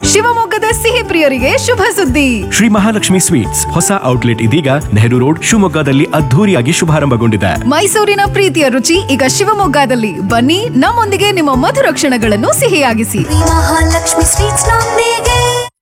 ಶಿವಮೊಗ್ಗದ ಸಿಹಿ ಪ್ರಿಯರಿಗೆ ಶುಭ ಸುದ್ದಿ ಶ್ರೀ ಮಹಾಲಕ್ಷ್ಮಿ ಸ್ವೀಟ್ಸ್ ಹೊಸ ಔಟ್ಲೆಟ್ ಇದೀಗ ನೆಹರು ರೋಡ್ ಶಿವಮೊಗ್ಗದಲ್ಲಿ ಅದ್ಧೂರಿಯಾಗಿ ಶುಭಾರಂಭಗೊಂಡಿದೆ ಮೈಸೂರಿನ ಪ್ರೀತಿಯ ರುಚಿ ಈಗ ಶಿವಮೊಗ್ಗದಲ್ಲಿ ಬನ್ನಿ ನಮ್ಮೊಂದಿಗೆ ನಿಮ್ಮ ಮಧುರ ಕ್ಷಣಗಳನ್ನು ಸಿಹಿಯಾಗಿಸಿ ಮಹಾಲಕ್ಷ್ಮಿ ಸ್ವೀಟ್ಸ್ ನೊಂದಿಗೆ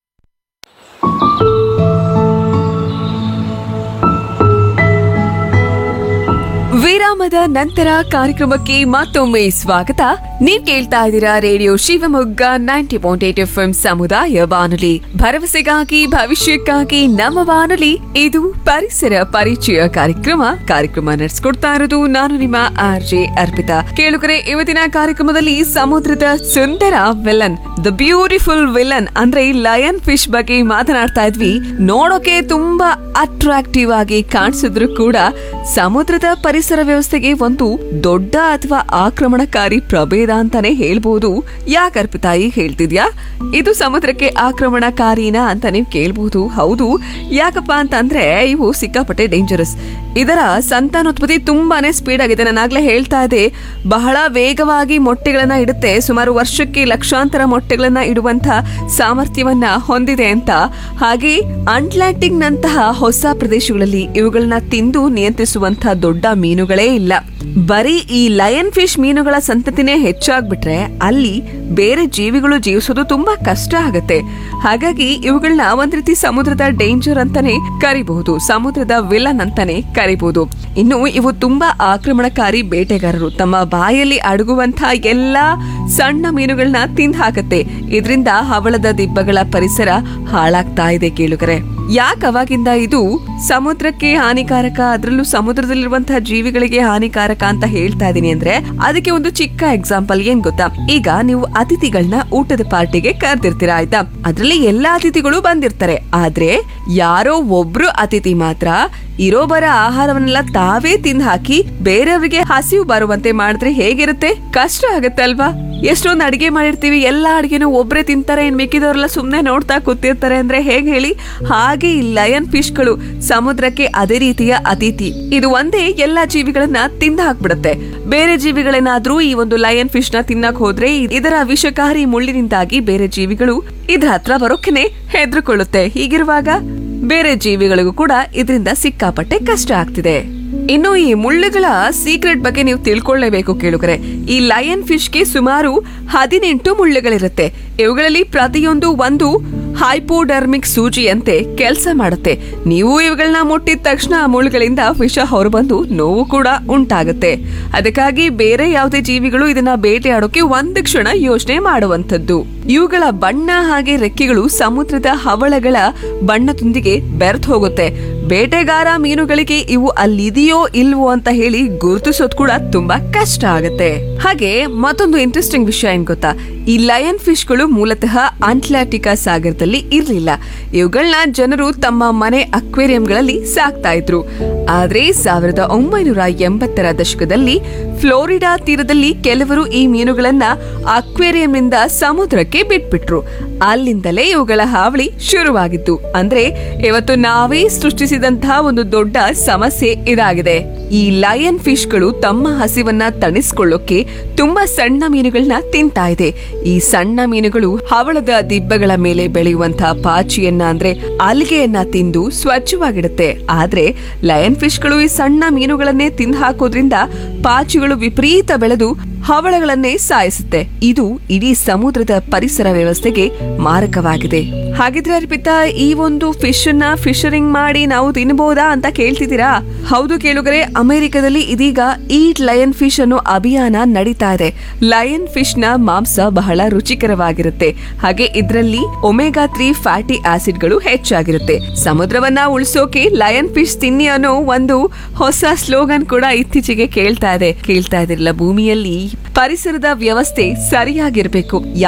ವಿರಾಮದ ನಂತರ ಕಾರ್ಯಕ್ರಮಕ್ಕೆ ಮತ್ತೊಮ್ಮೆ ಸ್ವಾಗತ ನೀವ್ ಕೇಳ್ತಾ ಇದ್ದೀರಾ radio Shivamogga ninety point eight F ಸಮುದಾಯ ಬಾನುಲಿ ಭರವಸೆಗಾಗಿ ಭವಿಷ್ಯಕ್ಕಾಗಿ ನಮ್ಮ ಬಾನುಲಿ ಇದು ಪರಿಸರ ಪರಿಚಯ ಕಾರ್ಯಕ್ರಮ ಕಾರ್ಯಕ್ರಮ ನಡೆಸ್ಕೊಡ್ತಾ ಇರೋದು ನಾನು ನಿಮ್ಮ ಆರ್ ಜೆ ಅರ್ಪಿತಾ ಕೇಳುಗರೆ ಇವತ್ತಿನ ಕಾರ್ಯಕ್ರಮದಲ್ಲಿ ಸಮುದ್ರದ ಸುಂದರ ವಿಲನ್ ದ ಬ್ಯೂಟಿಫುಲ್ ವಿಲನ್ ಅಂದ್ರೆ ಲಯನ್ ಫಿಶ್ ಬಗ್ಗೆ ಮಾತನಾಡ್ತಾ ಇದ್ವಿ ನೋಡೋಕೆ ತುಂಬಾ ಅಟ್ರಾಕ್ಟಿವ್ ಆಗಿ ಕಾಣಿಸಿದ್ರು ಕೂಡ ಸಮುದ್ರದ ಪರಿಸರ ವ್ಯವಸ್ಥೆಗೆ ಒಂದು ದೊಡ್ಡ ಅಥವಾ ಆಕ್ರಮಣಕಾರಿ ಪ್ರಭೇದ ಅಂತಾನೆ ಹೇಳ್ಬೋದು ಯಾಕೆ ಅರ್ಪಿತಾಯಿ ಹೇಳ್ತಿದ್ಯಾ ಇದು ಸಮುದ್ರಕ್ಕೆ ಆಕ್ರಮಣಕಾರಿನಾ ಅಂತ ನೀವು ಕೇಳ್ಬಹುದು ಹೌದು ಯಾಕಪ್ಪ ಅಂತಂದ್ರೆ ಇವು ಸಿಕ್ಕಾಪಟ್ಟೆ ಡೇಂಜರಸ್ ಇದರ ಸಂತಾನೋತ್ಪತ್ತಿ ತುಂಬಾನೇ ಸ್ಪೀಡ್ ಆಗಿದೆ ನಾನು ಆಗ್ಲೇ ಹೇಳ್ತಾ ಇದ್ದೆ ಬಹಳ ವೇಗವಾಗಿ ಮೊಟ್ಟೆಗಳನ್ನ ಇಡುತ್ತೆ ಸುಮಾರು ವರ್ಷಕ್ಕೆ ಲಕ್ಷಾಂತರ ಮೊಟ್ಟೆಗಳನ್ನ ಇಡುವಂತ ಸಾಮರ್ಥ್ಯವನ್ನ ಹೊಂದಿದೆ ಅಂತ ಹಾಗೆ ಅಟ್ಲಾಂಟಿಕ್ ನಂತಹ ಹೊಸ ಪ್ರದೇಶಗಳಲ್ಲಿ ಇವುಗಳನ್ನ ತಿಂದು ನಿಯಂತ್ರಿಸುವಂತ ದೊಡ್ಡ ಮೀನುಗಳೇ ಇಲ್ಲ ಬರೀ ಈ ಲಯನ್ ಫಿಶ್ ಮೀನುಗಳ ಸಂತತಿನೇ ಹೆಚ್ಚಾಗ್ಬಿಟ್ರೆ ಅಲ್ಲಿ ಬೇರೆ ಜೀವಿಗಳು ಜೀವಿಸೋದು ತುಂಬಾ ಕಷ್ಟ ಆಗತ್ತೆ ಹಾಗಾಗಿ ಇವುಗಳನ್ನ ಒಂದ್ ರೀತಿ ಸಮುದ್ರದ ಡೇಂಜರ್ ಅಂತಾನೆ ಕರಿಬಹುದು ಸಮುದ್ರದ ವಿಲನ್ ಅಂತಾನೆ ಕರಿಬಹುದು ಇನ್ನು ಇವು ತುಂಬಾ ಆಕ್ರಮಣಕಾರಿ ಬೇಟೆಗಾರರು ತಮ್ಮ ಬಾಯಲ್ಲಿ ಅಡಗುವಂತಹ ಎಲ್ಲಾ ಸಣ್ಣ ಮೀನುಗಳನ್ನ ತಿಂದು ಹಾಕತ್ತೆ ಇದರಿಂದ ಹವಳದ ದಿಬ್ಬಗಳ ಪರಿಸರ ಹಾಳಾಗ್ತಾ ಇದೆ ಕೇಳುಗರೆ ಯಾಕೆ ಅವಾಗಿಂದ ಇದು ಸಮುದ್ರಕ್ಕೆ ಹಾನಿಕಾರಕ ಅದರಲ್ಲೂ ಸಮುದ್ರದಲ್ಲಿರುವಂತಹ ಜೀವಿಗಳಿಗೆ ಹಾನಿಕಾರಕ ಅಂತ ಹೇಳ್ತಾ ಇದೀನಿ ಅಂದ್ರೆ ಅದಕ್ಕೆ ಒಂದು ಚಿಕ್ಕ ಎಕ್ಸಾಂಪಲ್ ಏನ್ ಗೊತ್ತಾ ಈಗ ನೀವು ಅತಿಥಿಗಳನ್ನ ಊಟದ ಪಾರ್ಟಿಗೆ ಕರೆದಿರ್ತೀರಾ ಆಯ್ತಾ ಅದ್ರಲ್ಲಿ ಎಲ್ಲಾ ಅತಿಥಿಗಳು ಬಂದಿರ್ತಾರೆ ಆದ್ರೆ ಯಾರೋ ಒಬ್ರು ಅತಿಥಿ ಮಾತ್ರ ಇರೋ ಬರ ಆಹಾರವನ್ನೆಲ್ಲ ತಾವೇ ತಿಂದು ಹಾಕಿ ಬೇರೆಯವರಿಗೆ ಹಸಿವು ಬರುವಂತೆ ಮಾಡಿದ್ರೆ ಹೇಗಿರುತ್ತೆ ಕಷ್ಟ ಆಗತ್ತೆ ಅಲ್ವಾ ಎಷ್ಟೊಂದು ಅಡಿಗೆ ಮಾಡಿರ್ತೀವಿ ಎಲ್ಲಾ ಅಡಿಗೆನೂ ಒಬ್ರೇ ತಿಂತಾರೆ ಇನ್ ಮಿಕ್ಕಿದವರೆಲ್ಲ ಸುಮ್ನೆ ನೋಡ್ತಾ ಕೂತಿರ್ತಾರೆ ಅಂದ್ರೆ ಹೇಗ್ ಹೇಳಿ ಹಾಗೆ ಈ ಲಯನ್ ಫಿಶ್ಗಳು ಸಮುದ್ರಕ್ಕೆ ಅದೇ ರೀತಿಯ ಅತಿಥಿ ಇದು ಒಂದೇ ಎಲ್ಲಾ ಜೀವಿಗಳನ್ನ ತಿಂದ ಹಾಕ್ಬಿಡುತ್ತೆ ಬೇರೆ ಜೀವಿಗಳೇನಾದ್ರೂ ಈ ಒಂದು ಲಯನ್ ಫಿಶ್ ನ ತಿನ್ನಕ್ ಹೋದ್ರೆ ಇದರ ವಿಷಕಾರಿ ಮುಳ್ಳಿನಿಂದಾಗಿ ಬೇರೆ ಜೀವಿಗಳು ಇದ್ರ ಹತ್ರ ಬರೋಕೆನೆ ಹೆದರ್ಕೊಳ್ಳುತ್ತೆ ಹೀಗಿರುವಾಗ ಬೇರೆ ಜೀವಿಗಳಿಗೂ ಕೂಡ ಇದರಿಂದ ಸಿಕ್ಕಾಪಟ್ಟೆ ಕಷ್ಟ ಆಗ್ತಿದೆ ಇನ್ನು ಈ ಮುಳ್ಳುಗಳ ಸೀಕ್ರೆಟ್ ಬಗ್ಗೆ ನೀವು ತಿಳ್ಕೊಳ್ಳೇಬೇಕು ಕೇಳುಗರೆ ಈ ಲಯನ್ ಫಿಶ್ಗೆ ಸುಮಾರು ಹದಿನೆಂಟು ಮುಳ್ಳುಗಳಿರುತ್ತೆ ಇವುಗಳಲ್ಲಿ ಪ್ರತಿಯೊಂದು ಒಂದು ಹೈಪೋಡರ್ಮಿಕ್ ಸೂಜಿಯಂತೆ ಕೆಲಸ ಮಾಡುತ್ತೆ ನೀವು ಇವುಗಳನ್ನ ಮುಟ್ಟಿದ ತಕ್ಷಣ ಆ ಮುಳ್ಳುಗಳಿಂದ ವಿಷ ಹೊರಬಂದು ನೋವು ಕೂಡ ಉಂಟಾಗುತ್ತೆ ಅದಕ್ಕಾಗಿ ಬೇರೆ ಯಾವುದೇ ಜೀವಿಗಳು ಇದನ್ನ ಬೇಟೆಯಾಡೋಕೆ ಒಂದು ಕ್ಷಣ ಯೋಚನೆ ಮಾಡುವಂತದ್ದು ಇವುಗಳ ಬಣ್ಣ ಹಾಗೆ ರೆಕ್ಕೆಗಳು ಸಮುದ್ರದ ಹವಳಗಳ ಬಣ್ಣದೊಂದಿಗೆ ಬೆರೆತು ಹೋಗುತ್ತೆ ಬೇಟೆಗಾರ ಮೀನುಗಳಿಗೆ ಇವು ಅಲ್ಲಿದೆಯೋ ಇಲ್ವೋ ಅಂತ ಹೇಳಿ ಗುರುತಿಸೋದ್ ಕೂಡ ತುಂಬಾ ಕಷ್ಟ ಆಗತ್ತೆ ಹಾಗೆ ಮತ್ತೊಂದು ಇಂಟ್ರೆಸ್ಟಿಂಗ್ ವಿಷಯ ಏನ್ ಗೊತ್ತಾ ಈ ಲಯನ್ ಫಿಶ್ಗಳು ಮೂಲತಃ ಅಂಟ್ಲಾಂಟಿಕಾ ಸಾಗರದಲ್ಲಿ ಇರ್ಲಿಲ್ಲ ಇವುಗಳನ್ನ ಜನರು ತಮ್ಮ ಮನೆ ಅಕ್ವೇರಿಯಂಗಳಲ್ಲಿ ಸಾಕ್ತಾ ಇದ್ರು ಆದ್ರೆ ಸಾವಿರದ ಒಂಬೈನೂರ ಎಂಬತ್ತರ ದಶಕದಲ್ಲಿ ಫ್ಲೋರಿಡಾ ತೀರದಲ್ಲಿ ಕೆಲವರು ಈ ಮೀನುಗಳನ್ನ ಅಕ್ವೇರಿಯಂನಿಂದ ಸಮುದ್ರಕ್ಕೆ ಬಿಟ್ಬಿಟ್ರು ಅಲ್ಲಿಂದಲೇ ಇವುಗಳ ಹಾವಳಿ ಶುರುವಾಗಿತ್ತು ಅಂದ್ರೆ ಇವತ್ತು ನಾವೇ ಸೃಷ್ಟಿಸಿದಂತಹ ಒಂದು ದೊಡ್ಡ ಸಮಸ್ಯೆ ಇದಾಗಿದೆ ಈ ಲಯನ್ ಫಿಶ್ಗಳು ತಮ್ಮ ಹಸಿವನ್ನ ತಣಿಸ್ಕೊಳ್ಳೋಕೆ ತುಂಬಾ ಸಣ್ಣ ಮೀನುಗಳನ್ನ ತಿಂತಾ ಇದೆ ಈ ಸಣ್ಣ ಮೀನುಗಳು ಹವಳದ ದಿಬ್ಬಗಳ ಮೇಲೆ ಬೆಳೆಯುವಂತಹ ಪಾಚಿಯನ್ನ ಅಂದ್ರೆ ಅಲ್ಗೆಯನ್ನ ತಿಂದು ಸ್ವಚ್ಛವಾಗಿಡುತ್ತೆ ಆದ್ರೆ ಲಯನ್ ಫಿಶ್ಗಳು ಈ ಸಣ್ಣ ಮೀನುಗಳನ್ನೇ ತಿಂದು ಹಾಕೋದ್ರಿಂದ ಪಾಚಿಗಳು ವಿಪರೀತ ಬೆಳೆದು ಹವಳಗಳನ್ನೇ ಸಾಯಿಸುತ್ತೆ ಇದು ಇಡೀ ಸಮುದ್ರದ ಪರಿಸರ ವ್ಯವಸ್ಥೆಗೆ ಮಾರಕವಾಗಿದೆ ಹಾಗಿದ್ರೆ ಅರ್ಪಿತಾ ಈ ಒಂದು ಫಿಶ್ ನ ಫಿಶರಿಂಗ್ ಮಾಡಿ ನಾವು ತಿನ್ಬಹುದಾ ಅಂತ ಕೇಳ್ತಿದ್ದೀರಾ ಹೌದು ಕೇಳುಗರೆ ಅಮೆರಿಕದಲ್ಲಿ ಇದೀಗ ಈಟ್ ಲಯನ್ ಫಿಶ್ ಅನ್ನೋ ಅಭಿಯಾನ ನಡೀತಾ ಇದೆ ಲಯನ್ ಫಿಶ್ ನ ಮಾಂಸ ಬಹಳ ರುಚಿಕರವಾಗಿರುತ್ತೆ ಹಾಗೆ ಇದರಲ್ಲಿ ಒಮೆಗಾ ತ್ರೀ ಫ್ಯಾಟಿ ಆಸಿಡ್ಗಳು ಹೆಚ್ಚಾಗಿರುತ್ತೆ ಸಮುದ್ರವನ್ನ ಉಳಿಸೋಕೆ ಲಯನ್ ಫಿಶ್ ತಿನ್ನಿ ಅನ್ನೋ ಒಂದು ಹೊಸ ಸ್ಲೋಗನ್ ಕೂಡ ಇತ್ತೀಚೆಗೆ ಕೇಳ್ತಾ ಇದೆ ಕೇಳ್ತಾ ಇದಿರಲ್ಲ ಭೂಮಿಯಲ್ಲಿ ಪರಿಸರದ ವ್ಯವಸ್ಥೆ ಸರಿಯಾಗಿರ್ಬೇಕು